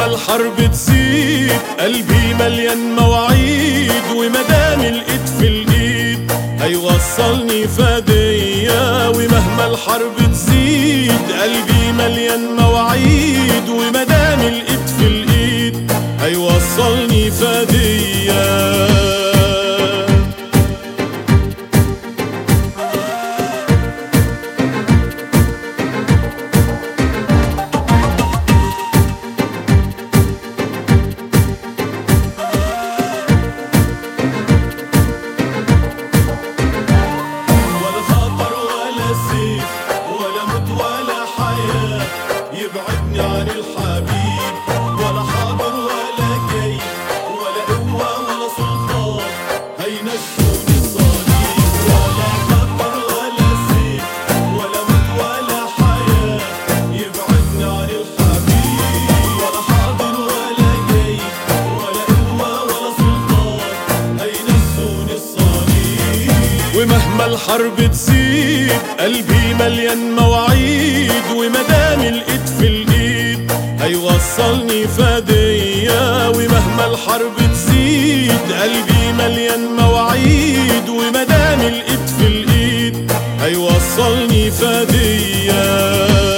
ومهما الحرب تزيد قلبي مليان مواعيد ومدام الايد في الايد هيوصلني فدية ومهما الحرب تزيد قلبي مليان مواعيد ومدام الايد في الايد هيوصلني فدية ولا خطر ولا سيف ولا موت ولا حياة يبعدني عن الحبيب ولا حاضر ولا جاي ولا قوة ولا سلطان هينشوني الصليب ولا خطر ولا سيف ولا موت ولا حياة يبعدني عن الحبيب ولا حاضر ولا جاي ولا قوة ولا سلطان هينسوني الصليب ومهما الحرب تزيد قلبي مليان مواعيد ومدام الايد في الايد هيوصلني فدية ومهما الحرب تزيد قلبي مليان مواعيد ومدام الايد في الايد هيوصلني فدية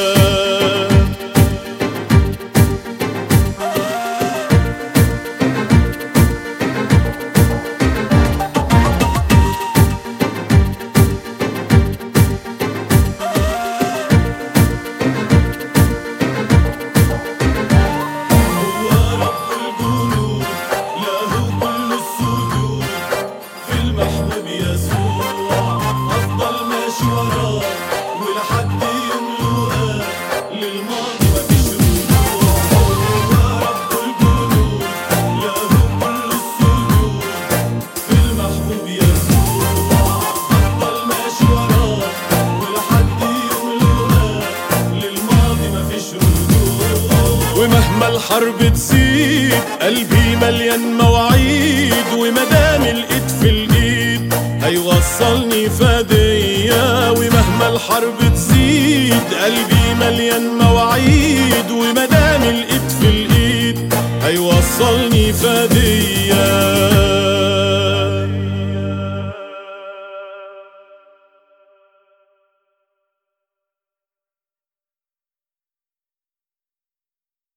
هو رب الجنود له كل السجود في المحبوب يسوع افضل ماشي وراه ولحد يوم لقاه للماضي مفيش رجوع هو رب الجنود له كل السجود في المحبوب يسوع افضل ماشي وراه ولحد يوم لقاه للماضي مفيش رجوع ومهما الحرب تزيد قلبي مليان مواعيد ومدام الايد في الايد هيوصلني فدية ومهما الحرب تزيد قلبي مليان مواعيد ومدام الايد في الايد هيوصلني فدية